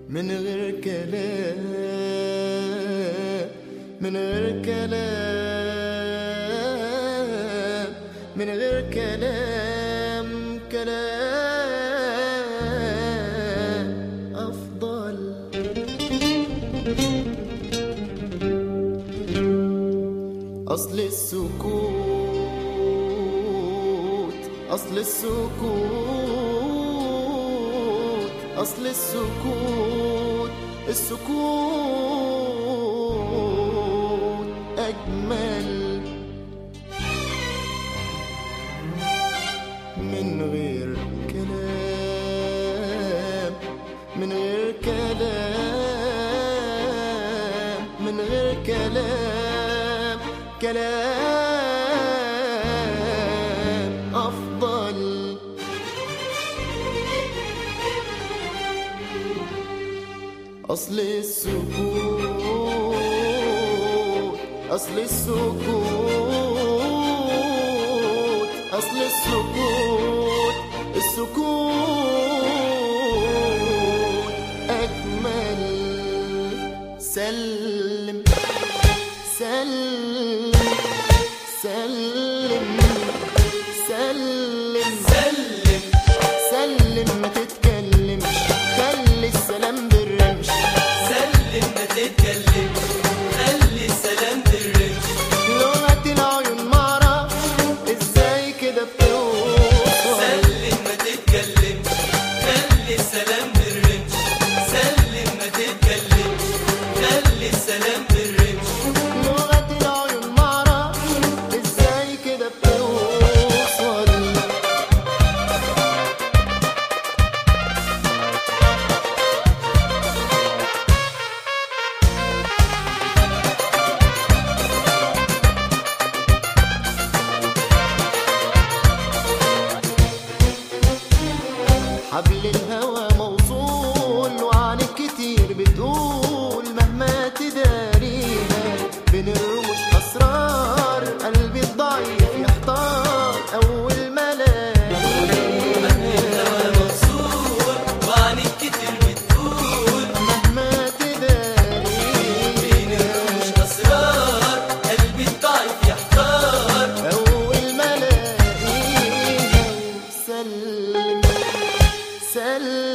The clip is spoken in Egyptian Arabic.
من غير كلام من غير كلام من غير كلام كلام أفضل أصل السكوت أصل السكوت أصل السكوت السكوت أجمل من غير كلام من غير كلام من غير كلام كلام أفضل أصل السكوت أصل السكوت أصل السكوت السكوت أجمل سلم سلم سلم سلم سلم سلم ما تتكلمش خلي السلام بالرمش سلم ما تتكلمش خلي السلام بالرمش لغة العيون معرفش ازاي كده بتوصل سلم ما تتكلمش خلي السلام بالرمش سلم ما تتكلمش خلي السلام بالرمش لغة العيون معرفش ازاي كده بتوصل حبل الهوى موصول وعنك كتير بتقول مهما تداريها بين الرموش اسرار قلبي الضعيف يحتار اول ما الاقيها مبسوط وعنك كتير بتقول مهما بين تداريها الرموش اسرار قلبي الضعيف يحتار اول ما الاقيها سلم سلم